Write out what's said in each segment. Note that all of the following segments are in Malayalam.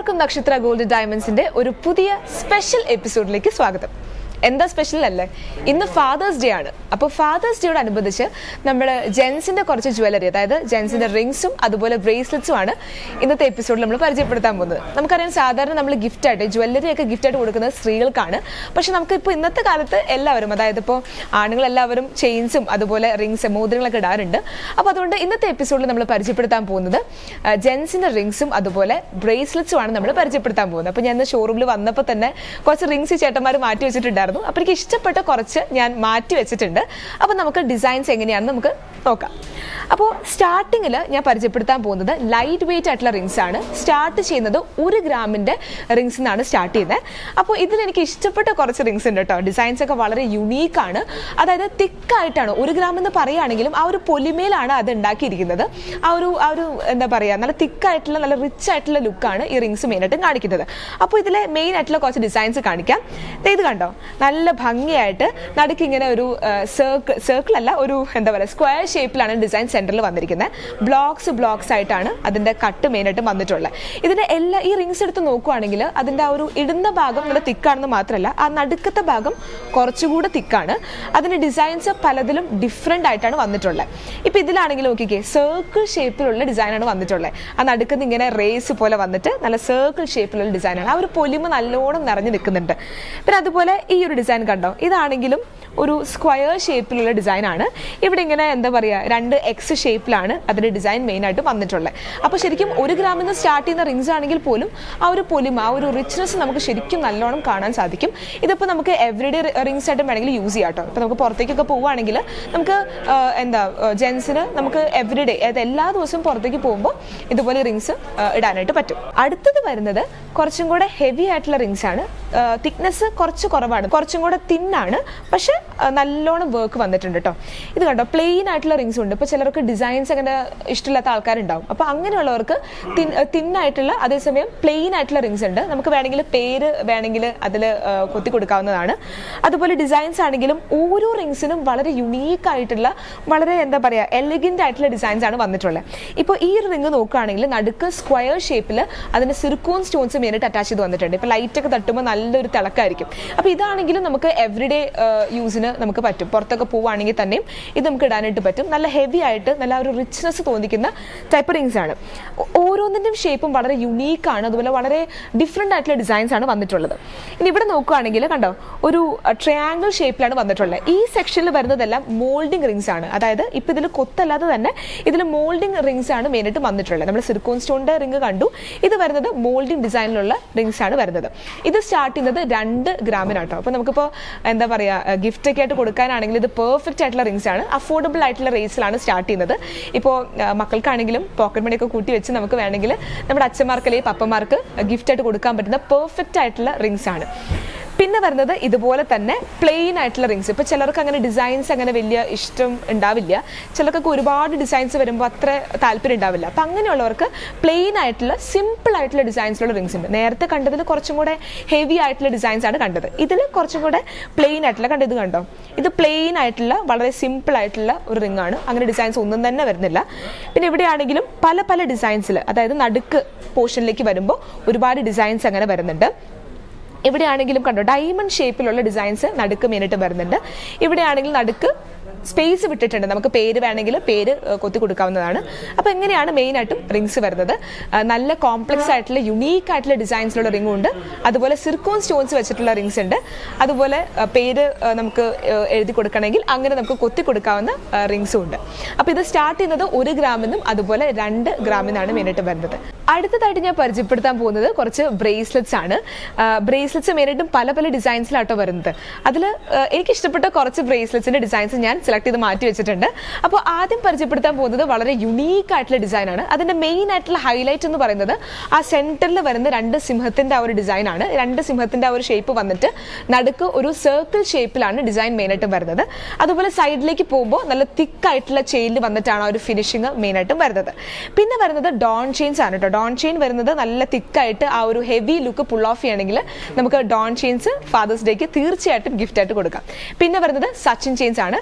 എല്ലാവർക്കും നക്ഷത്ര ഗോൾഡ് ഡയമണ്ട്സിന്റെ ഒരു പുതിയ സ്പെഷ്യൽ എപ്പിസോഡിലേക്ക് സ്വാഗതം എന്താ സ്പെഷ്യൽ അല്ലേ ഇന്ന് ഫാദേഴ്സ് ഡേ ആണ് അപ്പോൾ ഫാദേഴ്സ് ഡേയോട് അനുബന്ധിച്ച് നമ്മൾ ജെൻസിന്റെ കുറച്ച് ജ്വല്ലറി അതായത് ജെൻസിന്റെ റിങ്സും അതുപോലെ ബ്രേസ്ലെറ്റ്സും ആണ് ഇന്നത്തെ എപ്പിസോഡിൽ നമ്മൾ പരിചയപ്പെടുത്താൻ പോകുന്നത് നമുക്കറിയാം സാധാരണ നമ്മൾ ഗിഫ്റ്റ് ആയിട്ട് ജ്വല്ലറി ഒക്കെ ഗിഫ്റ്റ് ആയിട്ട് കൊടുക്കുന്നത് സ്ത്രീകൾക്കാണ് പക്ഷെ നമുക്ക് ഇപ്പോൾ ഇന്നത്തെ കാലത്ത് എല്ലാവരും അതായത് ഇപ്പോൾ ആണുങ്ങൾ എല്ലാവരും ചെയിൻസും അതുപോലെ റിങ്സ് മോതിരങ്ങളൊക്കെ ഇടാറുണ്ട് അപ്പോൾ അതുകൊണ്ട് ഇന്നത്തെ എപ്പിസോഡിൽ നമ്മൾ പരിചയപ്പെടുത്താൻ പോകുന്നത് ജെൻസിന്റെ റിങ്സും അതുപോലെ ബ്രേസ്ലെറ്റ്സും ആണ് നമ്മൾ പരിചയപ്പെടുത്താൻ പോകുന്നത് അപ്പോൾ ഞാൻ ഇന്ന് ഷോറൂമിൽ വന്നപ്പോൾ തന്നെ കുറച്ച് റിങ്സ് ചേട്ടന്മാർ മാറ്റി വെച്ചിട്ടുണ്ടായിരുന്നു അപ്പോൾ എനിക്ക് ഇഷ്ടപ്പെട്ട കുറച്ച് ഞാൻ മാറ്റി വെച്ചിട്ടുണ്ട് അപ്പോൾ നമുക്ക് ഡിസൈൻസ് എങ്ങനെയാണെന്ന് നമുക്ക് നോക്കാം അപ്പോൾ സ്റ്റാർട്ടിങ്ങിൽ ഞാൻ പരിചയപ്പെടുത്താൻ പോകുന്നത് ലൈറ്റ് വെയിറ്റ് ആയിട്ടുള്ള റിങ്സ് ആണ് സ്റ്റാർട്ട് ചെയ്യുന്നത് ഒരു ഗ്രാമിന്റെ റിങ്സ് എന്നാണ് സ്റ്റാർട്ട് ചെയ്യുന്നത് അപ്പോൾ ഇതിൽ എനിക്ക് ഇഷ്ടപ്പെട്ട കുറച്ച് റിങ്സ് ഉണ്ട് കേട്ടോ ഡിസൈൻസ് ഒക്കെ വളരെ യുണീക്ക് ആണ് അതായത് തിക്കായിട്ടാണ് ഒരു ഗ്രാം എന്ന് പറയുകയാണെങ്കിലും ആ ഒരു പൊലിമയിലാണ് അത് ഉണ്ടാക്കിയിരിക്കുന്നത് ആ ഒരു ആ ഒരു എന്താ പറയുക നല്ല തിക്കായിട്ടുള്ള നല്ല റിച്ച് ആയിട്ടുള്ള ലുക്കാണ് ഈ റിങ്സ് മെയിനായിട്ടും കാണിക്കുന്നത് അപ്പോൾ ഇതിലെ മെയിൻ ആയിട്ടുള്ള കുറച്ച് ഡിസൈൻസ് കാണിക്കാം ദേ ഇത് കണ്ടോ നല്ല ഭംഗിയായിട്ട് നടുക്ക് ഇങ്ങനെ ഒരു സർക്കിൾ സർക്കിൾ അല്ല ഒരു എന്താ പറയുക സ്ക്വയർ ഷേപ്പിലാണ് ഡിസൈൻ സെന്ററിൽ വന്നിരിക്കുന്നത് ബ്ലോക്സ് ബ്ലോക്സ് ആയിട്ടാണ് അതിന്റെ കട്ട് മെയിനായിട്ട് വന്നിട്ടുള്ളത് ഇതിന്റെ എല്ലാ ഈ റിങ്സ് എടുത്ത് നോക്കുവാണെങ്കിൽ അതിന്റെ ആ ഒരു ഇടുന്ന ഭാഗം നല്ല തിക്കാണെന്ന് മാത്രമല്ല ആ നടുക്കത്തെ ഭാഗം കുറച്ചുകൂടെ തിക്കാണ് അതിന്റെ ഡിസൈൻസ് പലതിലും ഡിഫറെന്റ് ആയിട്ടാണ് വന്നിട്ടുള്ളത് ഇപ്പൊ ഇതിലാണെങ്കിൽ നോക്കിക്കേ സർക്കിൾ ഷേപ്പിലുള്ള ഡിസൈനാണ് വന്നിട്ടുള്ളത് ആ നടുക്കുന്ന ഇങ്ങനെ റേസ് പോലെ വന്നിട്ട് നല്ല സർക്കിൾ ഷേപ്പിലുള്ള ഡിസൈനാണ് ആ ഒരു പൊലിമ നല്ലോണം നിറഞ്ഞു നിൽക്കുന്നുണ്ട് പിന്നെ അതുപോലെ ഈ ഒരു ഡിസൈൻ കണ്ടോ ഇതാണെങ്കിലും ഒരു സ്ക്വയർ ഷേപ്പിലുള്ള ഡിസൈൻ ആണ് ഇവിടെ ഇങ്ങനെ എന്താ പറയുക രണ്ട് എക്സ് ഷേപ്പിലാണ് അതിന്റെ ഡിസൈൻ മെയിൻ ആയിട്ട് വന്നിട്ടുള്ളത് അപ്പോൾ ശരിക്കും ഒരു ഗ്രാമിൽ നിന്ന് സ്റ്റാർട്ട് ചെയ്യുന്ന റിങ്സ് ആണെങ്കിൽ പോലും ആ ഒരു പൊലിമ ആ ഒരു റിച്ച്നെസ് നമുക്ക് ശരിക്കും നല്ലോണം കാണാൻ സാധിക്കും ഇതിപ്പോൾ നമുക്ക് എവറിഡേ റിങ്സ് ആയിട്ട് വേണമെങ്കിൽ യൂസ് ചെയ്യാം കേട്ടോ ഇപ്പോൾ നമുക്ക് പുറത്തേക്കൊക്കെ പോവുകയാണെങ്കിൽ നമുക്ക് ആ, എന്താ ജെൻസിന് നമുക്ക് എവറിഡേ അതായത് എല്ലാ ദിവസവും പുറത്തേക്ക് പോകുമ്പോൾ ഇതുപോലെ റിങ്സ് ഇടാനായിട്ട് പറ്റും അടുത്തത് വരുന്നത് കുറച്ചും കൂടെ ഹെവി ആയിട്ടുള്ള റിങ്സ് ആണ് തിക്നെസ് കുറച്ച് കുറവാണ് കുറച്ചും കൂടെ തിന്നാണ് പക്ഷെ ആ, നല്ലോണം വർക്ക് വന്നിട്ടുണ്ട് കേട്ടോ ഇത് കണ്ടോ പ്ലെയിൻ ആയിട്ടുള്ള റിങ്സ് ഉണ്ട് ഇപ്പോൾ ചിലർക്ക് ഡിസൈൻസ് അങ്ങനെ ഇഷ്ടമില്ലാത്ത ആൾക്കാരുണ്ടാവും അപ്പോൾ അങ്ങനെയുള്ളവർക്ക് തിൻ തിന്നായിട്ടുള്ള അതേസമയം പ്ലെയിൻ ആയിട്ടുള്ള റിങ്സ് ഉണ്ട് നമുക്ക് വേണമെങ്കിൽ പേര് വേണമെങ്കിൽ അതിൽ കൊത്തി കൊടുക്കാവുന്നതാണ് അതുപോലെ ഡിസൈൻസ് ആണെങ്കിലും ഓരോ റിങ്സിനും വളരെ യുണീക്ക് ആയിട്ടുള്ള വളരെ എന്താ പറയുക എലിഗൻ്റ് ആയിട്ടുള്ള ഡിസൈൻസ് ആണ് വന്നിട്ടുള്ളത് ഇപ്പോൾ ഈ ഒരു റിങ് നോക്കുകയാണെങ്കിൽ നടുക്ക് സ്ക്വയർ ഷേപ്പിൽ അതിന് സിർക്കോൺ സ്റ്റോൺസ് മെയിനായിട്ട് അറ്റാച്ച് ചെയ്ത് വന്നിട്ടുണ്ട് ഇപ്പോൾ ലൈറ്റ് ഒക്കെ തട്ടുമ്പോൾ നല്ലൊരു തിളക്കമായിരിക്കും അപ്പോൾ ഇതാണെങ്കിലും നമുക്ക് എവറിഡേ യൂസിന് നമുക്ക് പറ്റും പുറത്തൊക്കെ പോവുകയാണെങ്കിൽ തന്നെയും ഇത് നമുക്ക് ഇടാനായിട്ട് പറ്റും നല്ല ഹെവി ആയിട്ട് നല്ല ഒരു റിച്ച്നെസ് തോന്നിക്കുന്ന ടൈപ്പ് റിങ്സ് ആണ് ഓ- ഓരോന്നിൻ്റെയും ഷേപ്പും വളരെ യുണീക്ക് ആണ് അതുപോലെ വളരെ ഡിഫറെൻ്റ് ആയിട്ടുള്ള ഡിസൈൻസ് ആണ് വന്നിട്ടുള്ളത് ഇനി ഇവിടെ നോക്കുകയാണെങ്കിൽ കണ്ടോ ഒരു ട്രയാങ്കിൾ ഷേപ്പിലാണ് വന്നിട്ടുള്ളത് ഈ സെക്ഷനിൽ വരുന്നതെല്ലാം മോൾഡിംഗ് റിങ്സ് ആണ് അതായത് ഇപ്പം ഇതിൽ കൊത്തല്ലാതെ തന്നെ ഇതിൽ മോൾഡിംഗ് റിങ്സ് ആണ് മെയിനായിട്ട് വന്നിട്ടുള്ളത് നമ്മൾ സിർക്കോൺ സ്റ്റോണിന്റെ റിങ് കണ്ടു ഇത് വരുന്നത് മോൾഡിംഗ് ഡിസൈനിലുള്ള റിങ്സ് ആണ് വരുന്നത് ഇത് സ്റ്റാർട്ട് ചെയ്യുന്നത് രണ്ട് ഗ്രാമിനാട്ടോ അപ്പോൾ നമുക്കിപ്പോൾ എന്താ പറയുക ഗിഫ്റ്റ് ഒക്കെ ആയിട്ട് കൊടുക്കാനാണെങ്കിൽ ഇത് പെർഫെക്റ്റ് ആയിട്ടുള്ള റിങ്സ് ആണ് അഫോർഡബിൾ ആയിട്ടുള്ള റേസിലാണ് സ്റ്റാർട്ട് ചെയ്യുന്നത് ഇപ്പോൾ മക്കൾക്കാണെങ്കിലും പോക്കറ്റ് മണിയൊക്കെ കൂട്ടി വെച്ച് നമുക്ക് വേണമെങ്കിൽ നമ്മുടെ അച്ഛന്മാർക്ക് അല്ലെങ്കിൽ പപ്പന്മാർക്ക് ഗിഫ്റ്റ് ആയിട്ട് കൊടുക്കാൻ പറ്റുന്ന പെർഫെക്റ്റ് ആയിട്ടുള്ള റിങ്സ് ആണ് പിന്നെ വരുന്നത് ഇതുപോലെ തന്നെ പ്ലെയിൻ ആയിട്ടുള്ള റിങ്സ് ഇപ്പോൾ ചിലർക്ക് അങ്ങനെ ഡിസൈൻസ് അങ്ങനെ വലിയ ഇഷ്ടം ഉണ്ടാവില്ല ചിലർക്കൊക്കെ ഒരുപാട് ഡിസൈൻസ് വരുമ്പോൾ അത്ര താല്പര്യം ഉണ്ടാവില്ല അപ്പം അങ്ങനെയുള്ളവർക്ക് പ്ലെയിൻ ആയിട്ടുള്ള സിമ്പിൾ ആയിട്ടുള്ള ഡിസൈൻസിലുള്ള റിങ്സ് ഉണ്ട് നേരത്തെ കണ്ടതിൽ കുറച്ചും കൂടെ ഹെവി ആയിട്ടുള്ള ഡിസൈൻസ് ആണ് കണ്ടത് ഇതിൽ കുറച്ചും കൂടെ പ്ലെയിൻ ആയിട്ടുള്ള കണ്ടത് ഇത് കണ്ടോ ഇത് പ്ലെയിൻ ആയിട്ടുള്ള വളരെ സിമ്പിൾ ആയിട്ടുള്ള ഒരു റിംഗ് ആണ് അങ്ങനെ ഡിസൈൻസ് ഒന്നും തന്നെ വരുന്നില്ല പിന്നെ ഇവിടെയാണെങ്കിലും പല പല ഡിസൈൻസിൽ അതായത് നടുക്ക് പോർഷനിലേക്ക് വരുമ്പോൾ ഒരുപാട് ഡിസൈൻസ് അങ്ങനെ വരുന്നുണ്ട് ഇവിടെയാണെങ്കിലും കണ്ടോ ഡയമണ്ട് ഷേപ്പിലുള്ള ഡിസൈൻസ് നടുക്ക് മെയിനായിട്ട് വരുന്നുണ്ട് ഇവിടെയാണെങ്കിൽ നടുക്ക് സ്പേസ് വിട്ടിട്ടുണ്ട് നമുക്ക് പേര് വേണമെങ്കിൽ പേര് ഏഹ്, കൊത്തി കൊടുക്കാവുന്നതാണ് അപ്പോൾ എങ്ങനെയാണ് മെയിനായിട്ടും റിങ്സ് വരുന്നത് ആ, നല്ല കോംപ്ലക്സ് ആയിട്ടുള്ള യുണീക്ക് ആയിട്ടുള്ള ഡിസൈൻസിലുള്ള റിംഗ് ഉണ്ട് അതുപോലെ സിർക്കോൺ സ്റ്റോൺസ് വെച്ചിട്ടുള്ള റിങ്സ് ഉണ്ട് അതുപോലെ ആ, പേര് ആ, നമുക്ക് ഏഹ്, എഴുതി കൊടുക്കണമെങ്കിൽ അങ്ങനെ നമുക്ക് കൊത്തി കൊടുക്കാവുന്ന റിങ്സും ഉണ്ട് അപ്പോൾ ഇത് സ്റ്റാർട്ട് ചെയ്യുന്നത് ഒരു ഗ്രാമിനും അതുപോലെ രണ്ട് ഗ്രാമിനാണ് മെയിനായിട്ട് വരുന്നത് അടുത്തതായിട്ട് ഞാൻ പരിചയപ്പെടുത്താൻ പോകുന്നത് കുറച്ച് ബ്രേസ്ലെറ്റ്സ് ആണ് ബ്രേസ്ലെറ്റ്സ് മെയിനായിട്ടും പല പല ഡിസൈൻസിലാട്ടോ വരുന്നത് അതിൽ എനിക്ക് ഇഷ്ടപ്പെട്ട കുറച്ച് ബ്രേസ്ലെറ്റ്സിന്റെ ഡിസൈൻസ് ഞാൻ സെലക്ട് ചെയ്ത് മാറ്റി വെച്ചിട്ടുണ്ട് അപ്പോൾ ആദ്യം പരിചയപ്പെടുത്താൻ പോകുന്നത് വളരെ യുണീക്ക് ആയിട്ടുള്ള ഡിസൈനാണ് അതിന്റെ മെയിൻ ആയിട്ടുള്ള ഹൈലൈറ്റ് എന്ന് പറയുന്നത് ആ സെന്ററിൽ വരുന്ന രണ്ട് സിംഹത്തിന്റെ ആ ഒരു ഡിസൈൻ ആണ് രണ്ട് സിംഹത്തിന്റെ ആ ഒരു ഷേപ്പ് വന്നിട്ട് നടുക്ക് ഒരു സർക്കിൾ ഷേപ്പിലാണ് ഡിസൈൻ മെയിനായിട്ടും വരുന്നത് അതുപോലെ സൈഡിലേക്ക് പോകുമ്പോൾ നല്ല തിക്കായിട്ടുള്ള ചെയിനിൽ വന്നിട്ടാണ് ആ ഒരു ഫിനിഷിങ് മെയിനായിട്ടും വരുന്നത് പിന്നെ വരുന്നത് ഡോൺ ചെയിൻസ് ആണ് കേട്ടോ ഡോൺ ചെയിൻ വരുന്നത് നല്ല തിക്കായിട്ട് ആ ഒരു ഹെവി ലുക്ക് പുൾ ഓഫ് ചെയ്യണമെങ്കിൽ നമുക്ക് ഡോൺ ചെയിൻസ് ഫാദേഴ്സ് ഡേക്ക് തീർച്ചയായിട്ടും ഗിഫ്റ്റ് ആയിട്ട് കൊടുക്കാം പിന്നെ വരുന്നത് സച്ചിൻ ചെയിൻസ് ആണ് സച്ചിൻ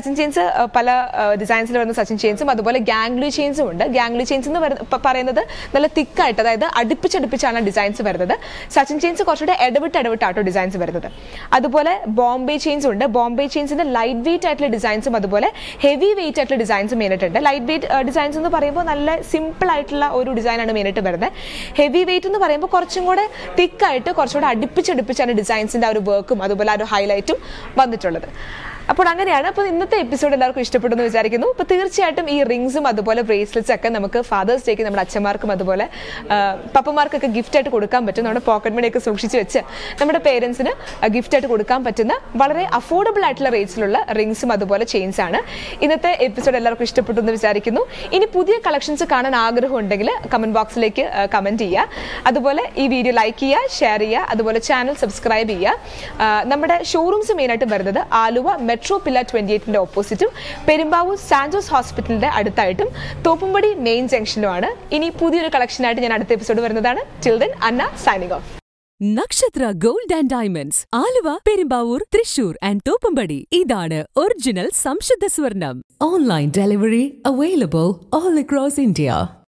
സച്ചിൻ ചെയിൻസ് പല ഡിസൈൻസിൽ വരുന്ന സച്ചിൻ ചെയിൻസും അതുപോലെ ഗാംഗ്ലി ചെയിൻസും ഉണ്ട് ഗാംഗ്ലി ചെയിൻസ് എന്ന് വരുന്ന- പ- പറയുന്നത് നല്ല തിക്കായിട്ട് അതായത് അടുപ്പിച്ചടുപ്പിച്ചാണ് ഡിസൈൻസ് വരുന്നത് സച്ചിൻ ചെയിൻസ് കുറച്ചുകൂടെ ഇടവിട്ട് ഇടവിട്ടാട്ടോ ഡിസൈൻസ് വരുന്നത് അതുപോലെ ബോംബെ ചെയിൻസ് ഉണ്ട് ബോംബെ ചെയിൻസിന്റെ ലൈറ്റ് വെയിറ്റ് ആയിട്ടുള്ള ഡിസൈൻസും അതുപോലെ ഹെവി വെയിറ്റ് ആയിട്ടുള്ള ഡിസൈൻസും മെയിനായിട്ടുണ്ട് ലൈറ്റ് വെയിറ്റ് ഡിസൈൻസ് എന്ന് പറയുമ്പോൾ നല്ല സിമ്പിൾ ആയിട്ടുള്ള ഒരു ഡിസൈനാണ് മെയിനായിട്ട് വരുന്നത് ഹെവി വെയിറ്റ് എന്ന് പറയുമ്പോൾ കുറച്ചും കൂടെ തിക്കായിട്ട് കുറച്ചുകൂടെ അടുപ്പിച്ചടുപ്പിച്ചാണ് ഡിസൈൻസിന്റെ ആ ഒരു വർക്കും അതുപോലെ ആ ഒരു ഹൈലൈറ്റും വന്നിട്ടുള്ളത് അപ്പോൾ അങ്ങനെയാണ് അപ്പോൾ ഇന്നത്തെ എപ്പിസോഡ് എല്ലാവർക്കും ഇഷ്ടപ്പെട്ടു എന്ന് വിചാരിക്കുന്നു അപ്പോൾ തീർച്ചയായിട്ടും ഈ റിങ്സും അതുപോലെ ബ്രേസ്ലെറ്റ്സ് ഒക്കെ നമുക്ക് ഫാദേഴ്സ് ഡേക്ക് നമ്മുടെ അച്ഛന്മാർക്കും അതുപോലെ ആ, പപ്പമാർക്കൊക്കെ ഗിഫ്റ്റ് ആയിട്ട് കൊടുക്കാൻ പറ്റും നമ്മുടെ പോക്കറ്റ് മണിയൊക്കെ സൂക്ഷിച്ച് വെച്ച് നമ്മുടെ പേരൻസിന് ഗിഫ്റ്റ് ആയിട്ട് കൊടുക്കാൻ പറ്റുന്ന വളരെ അഫോർഡബിൾ ആയിട്ടുള്ള റേറ്റ്സിലുള്ള റിങ്സും അതുപോലെ ചെയിൻസ് ആണ് ഇന്നത്തെ എപ്പിസോഡ് എല്ലാവർക്കും ഇഷ്ടപ്പെട്ടു എന്ന് വിചാരിക്കുന്നു ഇനി പുതിയ കളക്ഷൻസ് കാണാൻ ആഗ്രഹം ഉണ്ടെങ്കിൽ കമന്റ് ബോക്സിലേക്ക് കമന്റ് ചെയ്യുക അതുപോലെ ഈ വീഡിയോ ലൈക്ക് ചെയ്യുക ഷെയർ ചെയ്യുക അതുപോലെ ചാനൽ സബ്സ്ക്രൈബ് ചെയ്യുക ആ, നമ്മുടെ ഷോറൂംസ് മെയിനായിട്ട് വരുന്നത് ആലുവ മെട്രോ പില്ല ട്വന്റി എയ്റ്റിന്റെ ഓപ്പോസിറ്റും പെരുമ്പാവൂർ സാന്റോസ് ഹോസ്പിറ്റലിന്റെ അടുത്തായിട്ടും തോപ്പുംപടി മെയിൻ ജംഗ്ഷനുമാണ് ഇനി പുതിയൊരു കളക്ഷനായിട്ട് ഞാൻ അടുത്ത എപ്പിസോഡ് വരുന്നതാണ് till then Anna signing off Nakshatra gold and diamonds Aluva Perumbavoor Thrissur and Thoppumpady ഇതാണ് ഒറിജിനൽ സംശുദ്ധ സ്വർണം online delivery available all across India